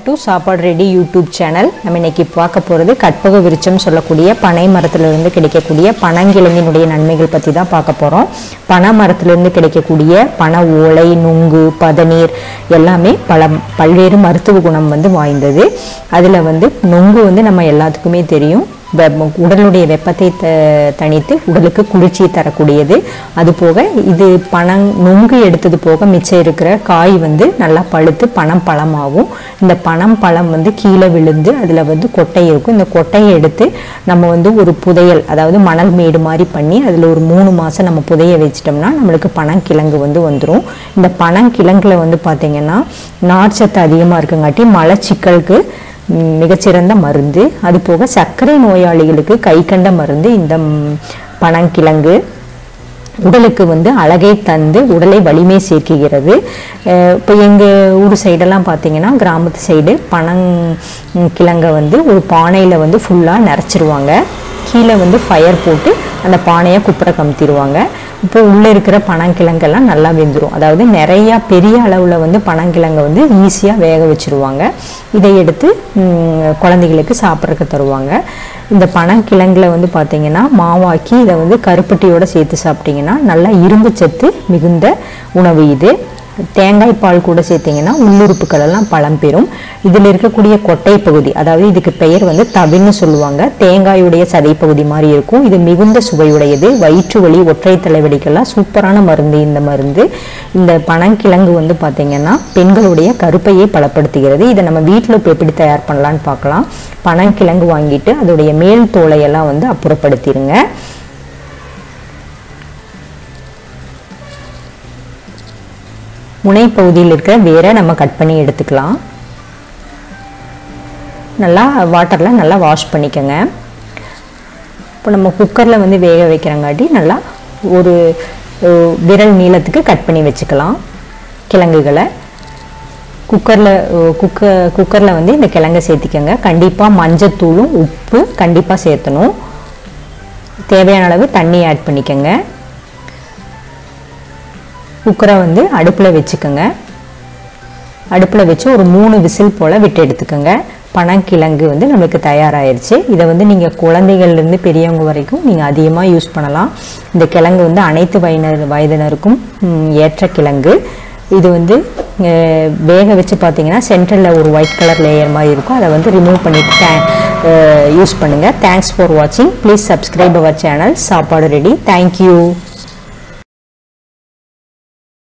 to சாப்பாடு ready YouTube channel நம்ம இன்னைக்கு பார்க்க போகிறது கற்பக விருச்சம் சொல்லக்கூடிய பனை மரத்திலிருந்து கிடைக்கக்கூடிய பனங்கிழங்கினுடைய நன்மைகள் பற்றி தான் பார்க்க போகிறோம் பனை மரத்திலிருந்து கிடைக்கக்கூடிய பனை ஓலை நுங்கு பதநீர் எல்லாமே பல பல்வேறு மருத்துவ குணம் வந்து வாய்ந்தது அதில் வந்து நுங்கு வந்து நம்ம எல்லாத்துக்குமே தெரியும் வெ- உடலுடைய வெப்பத்தை த தணித்து உடலுக்கு குளிர்ச்சி தரக்கூடியது அது போக இது பனம் நுங்கு எடுத்தது போக மிச்சம் இருக்கிற காய் வந்து நல்லா பழுத்து பனம் பழமாகும் இந்த பனம் பழம் வந்து கீழே விழுந்து அதில் வந்து கொட்டை இருக்கும் இந்த கொட்டையை எடுத்து நம்ம வந்து ஒரு புதையல் அதாவது மணல் மேடு மாதிரி பண்ணி அதில் ஒரு மூணு மாதம் நம்ம புதைய வச்சிட்டோம்னா நம்மளுக்கு பனங்கிழங்கு வந்து வந்துடும் இந்த பனங்கிழங்குல வந்து பார்த்திங்கன்னா நார்ச்சத்து அதிகமாக இருக்குங்காட்டி மலச்சிக்கலுக்கு ம், மிகச்சிறந்த மருந்து அது போக சர்க்கரை நோயாளிகளுக்கு கை கண்ட மருந்து இந்த ம், பனங்கிழங்கு உடலுக்கு வந்து அழகை தந்து உடலை வலிமை சேர்க்குகிறது அஹ் இப்போ எங்கள் ஊர் சைடெல்லாம் பார்த்தீங்கன்னா கிராமத்து சைடு பனங் கிழங்கை வந்து ஒரு பானையில் வந்து ஃபுல்லாக நிறச்சிருவாங்க கீழே வந்து ஃபயர் போட்டு அந்த பானையை குப்புற கமுத்திடுவாங்க இப்போ உள்ளே இருக்கிற பனங்கிழங்கெல்லாம் நல்லா வெந்துடும் அதாவது நிறையா பெரிய அளவில் வந்து பனங்கிழங்கை வந்து ஈஸியாக வேக வச்சுருவாங்க இதை எடுத்து ம், குழந்தைகளுக்கு சாப்பிட்றதுக்கு தருவாங்க இந்த பனங்கிழங்குல வந்து பார்த்தீங்கன்னா மாவாக்கி இதை வந்து கருப்பட்டியோட சேர்த்து சாப்பிட்டீங்கன்னா நல்லா இரும்பு சத்து மிகுந்த உணவு இது தேங்காய் பால் கூட சேர்த்தீங்கன்னா உள்ளுறுப்புகள் எல்லாம் பலம் பெறும் இதில் இருக்கக்கூடிய கொட்டை பகுதி அதாவது இதுக்கு பெயர் வந்து தவின்னு சொல்லுவாங்க தேங்காயுடைய சதை பகுதி மாதிரி இருக்கும் இது மிகுந்த சுவையுடையது வயிற்று வலி ஒற்றை தலைவலிக்கெல்லாம் சூப்பரான மருந்து இந்த மருந்து இந்த பனங்கிழங்கு வந்து பார்த்தீங்கன்னா பெண்களுடைய கருப்பையை பலப்படுத்துகிறது இதை நம்ம வீட்டில் இப்போ எப்படி தயார் பண்ணலான்னு பார்க்கலாம் பனங்கிழங்கு வாங்கிட்டு அதோடைய மேல் தோலையெல்லாம் வந்து அப்புறப்படுத்திடுங்க முனைப்பகுதியில் இருக்கிற வேரை நம்ம கட் பண்ணி எடுத்துக்கலாம் நல்லா வாட்டரில் நல்லா வாஷ் பண்ணிக்கோங்க இப்போ நம்ம குக்கரில் வந்து வேக வைக்கிறங்காட்டி நல்லா ஒரு அஹ், விரல் நீளத்துக்கு கட் பண்ணி வச்சுக்கலாம் கிழங்குகளை குக்கரில் குக்க குக்கரில் வந்து இந்த கிழங்கை சேர்த்திக்கோங்க கண்டிப்பாக மஞ்சத்தூளும் உப்பு கண்டிப்பாக சேர்த்தணும் தேவையான அளவு தண்ணி ஆட் பண்ணிக்கோங்க குக்கரை வந்து அடுப்பில் வச்சுக்கோங்க அடுப்பில் வச்சு ஒரு மூணு விசில் போல் விட்டு எடுத்துக்கோங்க பனங்கிழங்கு வந்து நம்மளுக்கு தயாராகிருச்சு இதை வந்து நீங்கள் குழந்தைகள்லேருந்து பெரியவங்க வரைக்கும் நீங்கள் அதிகமாக யூஸ் பண்ணலாம் இந்த கிழங்கு வந்து அனைத்து வயதினர் வயதினருக்கும் ம், ஏற்ற கிழங்கு இது வந்து அஹ், வேக வச்சு பார்த்தீங்கன்னா சென்டரில் ஒரு ஒயிட் கலர் லேயர் மாதிரி இருக்கும் அதை வந்து ரிமூவ் பண்ணிவிட்டு யூஸ் பண்ணுங்கள் தேங்க்ஸ் ஃபார் வாட்சிங் ப்ளீஸ் சப்ஸ்கிரைப் அவர் சேனல் சாப்பாடு ரெடி தேங்க்யூ